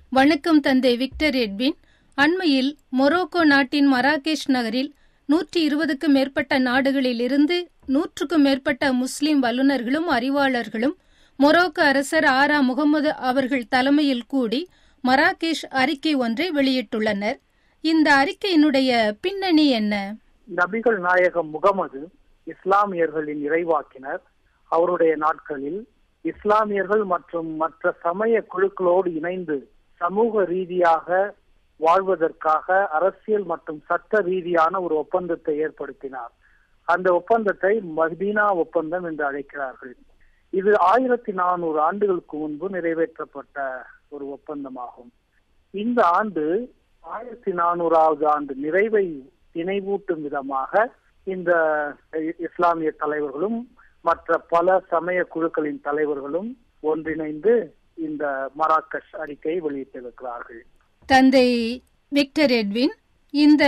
வணக்கம் தந்தை விக்டர் எட்வின் அண்மையில் மொரோக்கோ நாட்டின் மராகேஷ் நகரில் நூற்றி இருபதுக்கும் மேற்பட்ட நாடுகளில் இருந்து நூற்றுக்கும் மேற்பட்ட முஸ்லிம் வல்லுநர்களும் அறிவாளர்களும் மொரோக்கோ அரசர் ஆரா முகமது அவர்கள் தலைமையில் கூடி மராகேஷ் அறிக்கை ஒன்றை வெளியிட்டுள்ளனர் இந்த அறிக்கையினுடைய பின்னணி என்ன நபிகள் நாயகம் முகமது இஸ்லாமியர்களின் இறைவாக்கினர் அவருடைய நாட்களில் இஸ்லாமியர்கள் மற்றும் மற்ற சமய குழுக்களோடு இணைந்து சமூக ரீதியாக வாழ்வதற்காக அரசியல் மற்றும் சட்ட ரீதியான ஒரு ஒப்பந்தத்தை ஏற்படுத்தினார் அந்த ஒப்பந்தத்தை மதீனா ஒப்பந்தம் என்று அழைக்கிறார்கள் இது ஆயிரத்தி நானூறு ஆண்டுகளுக்கு முன்பு நிறைவேற்றப்பட்ட ஒரு ஒப்பந்தமாகும் இந்த ஆண்டு ஆயிரத்தி நானூறாவது ஆண்டு நிறைவை நினைவூட்டும் விதமாக இந்த இஸ்லாமிய தலைவர்களும் மற்ற பல சமய குழுக்களின் தலைவர்களும் ஒன்றிணைந்து இந்த மராக்கஷ் அறிக்கையை வெளியிட்டிருக்கிறார்கள் தந்தை விக்டர் எட்வின் இந்த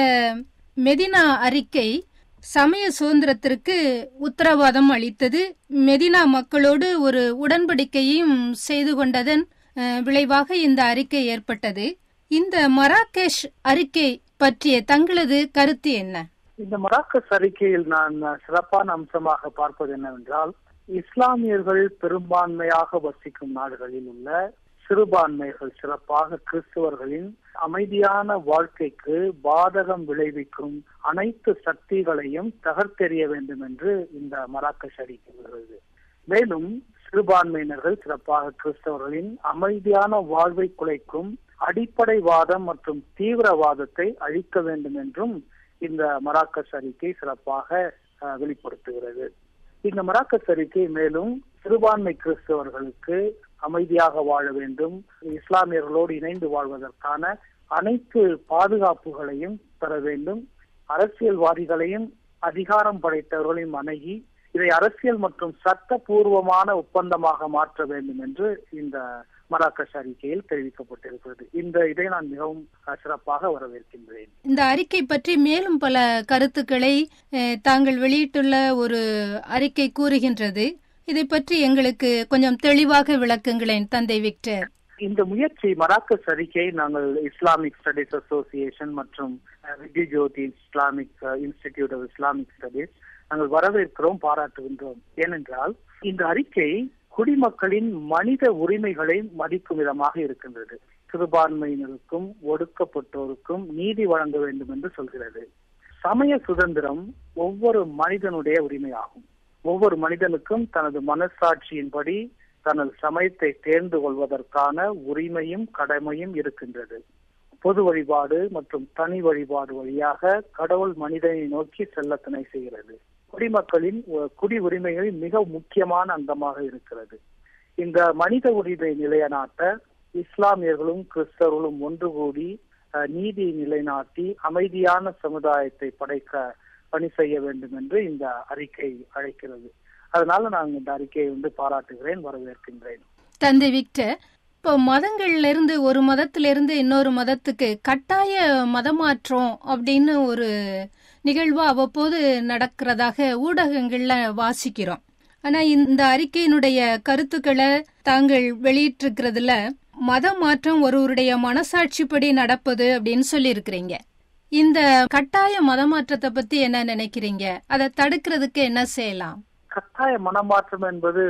மெதினா அறிக்கை சமய சுதந்திரத்திற்கு உத்தரவாதம் அளித்தது மெதினா மக்களோடு ஒரு உடன்படிக்கையும் செய்து கொண்டதன் விளைவாக இந்த அறிக்கை ஏற்பட்டது இந்த மராகேஷ் அறிக்கை பற்றிய தங்களது கருத்து என்ன இந்த மராக்கஸ் அறிக்கையில் நான் சிறப்பான அம்சமாக பார்ப்பது என்னவென்றால் இஸ்லாமியர்கள் பெரும்பான்மையாக வசிக்கும் நாடுகளில் உள்ள சிறுபான்மைகள் சிறப்பாக கிறிஸ்துவர்களின் அமைதியான வாழ்க்கைக்கு பாதகம் விளைவிக்கும் அனைத்து சக்திகளையும் தகர்த்தெறிய வேண்டும் என்று இந்த மராக்கஷ் அறிக்கை மேலும் சிறுபான்மையினர்கள் சிறப்பாக கிறிஸ்தவர்களின் அமைதியான வாழ்வை குலைக்கும் அடிப்படைவாதம் மற்றும் தீவிரவாதத்தை அழிக்க வேண்டும் என்றும் இந்த மராக்கஸ் அறிக்கை சிறப்பாக வெளிப்படுத்துகிறது இந்த மராக்கஸ் அறிக்கை மேலும் சிறுபான்மை கிறிஸ்தவர்களுக்கு அமைதியாக வாழ வேண்டும் இஸ்லாமியர்களோடு இணைந்து வாழ்வதற்கான அனைத்து பாதுகாப்புகளையும் பெற வேண்டும் அரசியல்வாதிகளையும் அதிகாரம் படைத்தவர்களையும் அணுகி இதை அரசியல் மற்றும் சட்டபூர்வமான ஒப்பந்தமாக மாற்ற வேண்டும் என்று இந்த மராக்கஷ் அறிக்கையில் தெரிவிக்கப்பட்டிருக்கிறது இந்த இதை நான் மிகவும் சிறப்பாக வரவேற்கின்றேன் இந்த அறிக்கை பற்றி மேலும் பல கருத்துக்களை தாங்கள் வெளியிட்டுள்ள ஒரு அறிக்கை கூறுகின்றது இதை பற்றி எங்களுக்கு கொஞ்சம் தெளிவாக விளக்குங்களேன் தந்தை விக்டர் இந்த முயற்சி மராக்கஸ் அறிக்கை நாங்கள் இஸ்லாமிக் ஸ்டடிஸ் அசோசியேஷன் மற்றும் Vidya Jyoti Islamic institute of Islamic studies நாங்கள் வரவேற்கிறோம் பாராட்டுகின்றோம் ஏனென்றால் இந்த அறிக்கை குடிமக்களின் மனித உரிமைகளை மதிக்கும் விதமாக இருக்கின்றது சிறுபான்மையினருக்கும் ஒடுக்கப்பட்டோருக்கும் நீதி வழங்க வேண்டும் என்று சொல்கிறது சமய சுதந்திரம் ஒவ்வொரு மனிதனுடைய உரிமையாகும் ஒவ்வொரு மனிதனுக்கும் தனது மனசாட்சியின்படி தனது சமயத்தை தேர்ந்து கொள்வதற்கான உரிமையும் கடமையும் இருக்கின்றது பொது வழிபாடு மற்றும் தனி வழிபாடு வழியாக கடவுள் மனிதனை நோக்கி செல்ல துணை செய்கிறது குடிமக்களின் குடி உரிமைகளில் மிக முக்கியமான அங்கமாக இருக்கிறது இந்த மனித உரிமை நிலையநாட்ட இஸ்லாமியர்களும் கிறிஸ்தவர்களும் ஒன்று கூடி நீதி நிலைநாட்டி அமைதியான சமுதாயத்தை படைக்க பணி செய்ய வேண்டும் என்று இந்த அறிக்கை அழைக்கிறது அதனால நான் இந்த அறிக்கையை வந்து பாராட்டுகிறேன் வரவேற்கின்றேன் தந்தை விக்டர் இப்போ மதங்கள்ல இருந்து ஒரு மதத்திலிருந்து இன்னொரு மதத்துக்கு கட்டாய மதமாற்றம் அப்படின்னு ஒரு நிகழ்வு அவ்வப்போது நடக்கிறதாக ஊடகங்கள்ல வாசிக்கிறோம் ஆனா இந்த அறிக்கையினுடைய கருத்துக்களை தாங்கள் வெளியிட்டிருக்கிறதுல மத மாற்றம் ஒருவருடைய மனசாட்சிப்படி நடப்பது அப்படின்னு சொல்லியிருக்கிறீங்க இந்த கட்டாய மதமாற்றத்தை பத்தி என்ன நினைக்கிறீங்க அதை தடுக்கிறதுக்கு என்ன செய்யலாம் கட்டாய மனமாற்றம் என்பது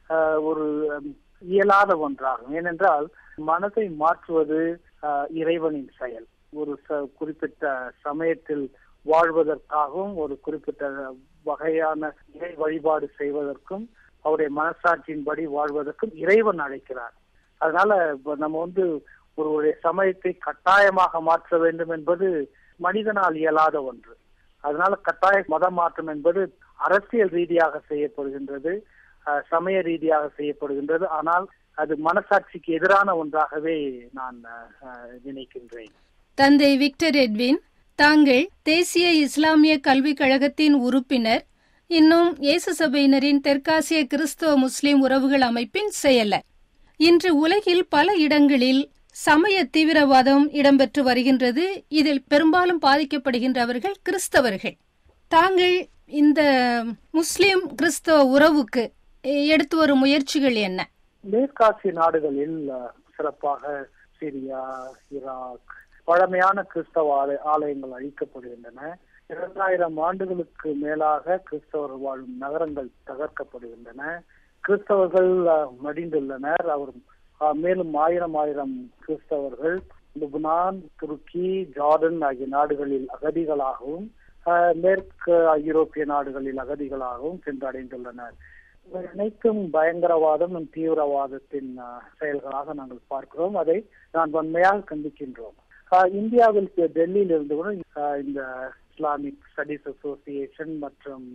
ஒரு இயலாத ஒன்றாகும் ஏனென்றால் மனதை மாற்றுவது இறைவனின் செயல் ஒரு குறிப்பிட்ட சமயத்தில் வாழ்வதற்காகவும் ஒரு குறிப்பிட்ட வகையான இறை வழிபாடு செய்வதற்கும் அவருடைய மனசாட்சியின்படி வாழ்வதற்கும் இறைவன் அழைக்கிறார் அதனால நம்ம வந்து ஒருவருடைய சமயத்தை கட்டாயமாக மாற்ற வேண்டும் என்பது மனிதனால் இயலாத ஒன்று அதனால கட்டாய மத மாற்றம் என்பது அரசியல் ரீதியாக செய்யப்படுகின்றது சமய ரீதியாக செய்யப்படுகின்றது ஆனால் அது மனசாட்சிக்கு எதிரான ஒன்றாகவே நான் நினைக்கின்றேன் தந்தை விக்டர் எட்வின் தாங்கள் தேசிய இஸ்லாமிய கல்விக் கழகத்தின் உறுப்பினர் இன்னும் இயேசு சபையினரின் தெற்காசிய கிறிஸ்தவ முஸ்லிம் உறவுகள் அமைப்பின் செயலர் இன்று உலகில் பல இடங்களில் சமய தீவிரவாதம் இடம்பெற்று வருகின்றது இதில் பெரும்பாலும் பாதிக்கப்படுகின்றவர்கள் கிறிஸ்தவர்கள் தாங்கள் இந்த முஸ்லிம் கிறிஸ்தவ உறவுக்கு எடுத்து வரும் முயற்சிகள் என்ன மேற்காசிய நாடுகளில் சிறப்பாக சிரியா ஈராக் பழமையான கிறிஸ்தவ ஆலய ஆலயங்கள் அழிக்கப்படுகின்றன இரண்டாயிரம் ஆண்டுகளுக்கு மேலாக கிறிஸ்தவர் வாழும் நகரங்கள் தகர்க்கப்படுகின்றன கிறிஸ்தவர்கள் அஹ், மடிந்துள்ளனர் அவர் அஹ், மேலும் ஆயிரம் ஆயிரம் கிறிஸ்தவர்கள் லுப்னான் துருக்கி ஜார்டன் ஆகிய நாடுகளில் அகதிகளாகவும் அஹ், மேற்கு ஐரோப்பிய நாடுகளில் அகதிகளாகவும் சென்றடைந்துள்ளனர் இவை அனைத்தும் பயங்கரவாதம் மற்றும் தீவிரவாதத்தின் அஹ், செயல்களாக நாங்கள் பார்க்கிறோம் அதை நான் வன்மையாக கண்டிக்கின்றோம் அஹ், இந்தியாவில் சி- டெல்லியில் இருந்து கூட அஹ், இந்த இஸ்லாமிக் ஸ்டடிஸ் அசோசியேஷன் மற்றும்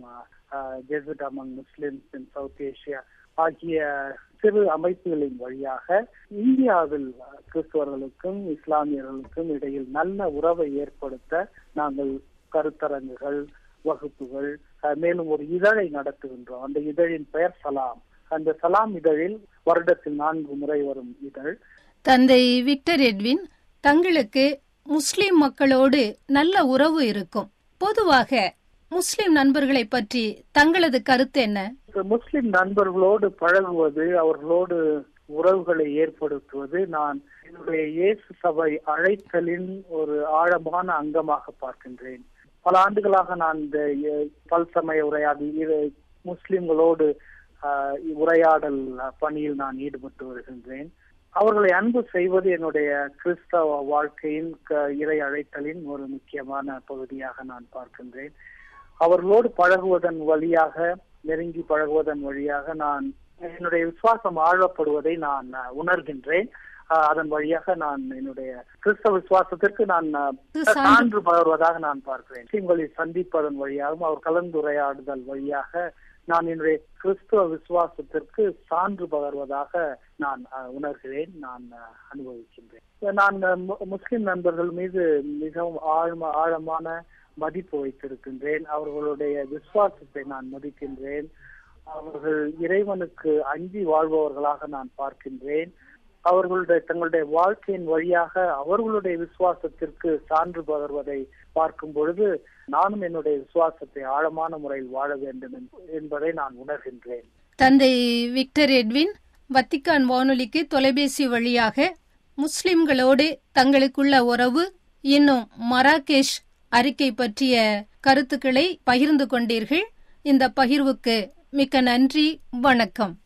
Jesuit among Muslims in South Asia ஆகிய சிறு அமைப்புகளின் வழியாக இந்தியாவில் அஹ், கிறிஸ்தவர்களுக்கும் இஸ்லாமியர்களுக்கும் இடையில் நல்ல உறவை ஏற்படுத்த நாங்கள் கருத்தரங்குகள் வகுப்புகள் அஹ், மேலும் ஒரு இதழை நடத்துகின்றோம் அந்த இதழின் பெயர் சலாம் அந்த சலாம் இதழில் வருடத்தில் நான்கு முறை வரும் இதழ் தந்தை விக்டர் எட்வின் தங்களுக்கு முஸ்லிம் மக்களோடு நல்ல உறவு இருக்கும் பொதுவாக முஸ்லிம் நண்பர்களை பற்றி தங்களது கருத்து என்ன இப்ப முஸ்லிம் நண்பர்களோடு பழகுவது அவர்களோடு உறவுகளை ஏற்படுத்துவது நான் என்னுடைய இயேசு சபை அழைத்தலின் ஒரு ஆழமான அங்கமாக பார்க்கின்றேன் பல ஆண்டுகளாக நான் இந்த அஹ், பல்சமய உரையாடி இரு முஸ்லிம்களோடு ஆஹ், உரையாடல் பணியில் நான் ஈடுபட்டு வருகின்றேன் அவர்களை அன்பு செய்வது என்னுடைய கிறிஸ்தவ வாழ்க்கையின் க- இறை அழைத்தலின் ஒரு முக்கியமான பகுதியாக நான் பார்க்கின்றேன் அவர்களோடு பழகுவதன் வழியாக நெருங்கி பழகுவதன் வழியாக நான் என்னுடைய விசுவாசம் ஆழப்படுவதை நான் அஹ், உணர்கின்றேன் அஹ், அதன் வழியாக நான் என்னுடைய கிறிஸ்தவ விசுவாசத்திற்கு நான் அஹ், சான்று- சான்று பகர்வதாக நான் பார்க்கிறேன் முஸ்லிம்களை சந்திப்பதன் வழியாகவும் அவர் கலந்துரையாடுதல் வழியாக நான் என்னுடைய கிறிஸ்துவ விசுவாசத்திற்கு சான்று பகர்வதாக நான் அஹ், உணர்கிறேன் நான் அஹ், அனுபவிக்கின்றேன் நான் அஹ், மு- முஸ்லிம் நண்பர்கள் மீது மிகவும் ஆழமா ஆழமான மதிப்பு வைத்திருக்கின்றேன் அவர்களுடைய விசுவாசத்தை நான் மதிக்கின்றேன் அவர்கள் இறைவனுக்கு அஞ்சி வாழ்பவர்களாக நான் பார்க்கின்றேன் அவர்களுடைய தங்களுடைய வாழ்க்கையின் வழியாக அவர்களுடைய விசுவாசத்திற்கு சான்று பகர்வதை பார்க்கும் பொழுது நானும் என்னுடைய விசுவாசத்தை ஆழமான முறையில் வாழ வேண்டும் என்ப- என்பதை நான் உணர்கின்றேன் தந்தை விக்டர் எட்வின் வத்திக்கான் வானொலிக்கு தொலைபேசி வழியாக முஸ்லிம்களோடு தங்களுக்குள்ள உறவு இன்னும் மராகேஷ் அறிக்கை பற்றிய கருத்துக்களை பகிர்ந்து கொண்டீர்கள் இந்த பகிர்வுக்கு மிக்க நன்றி வணக்கம்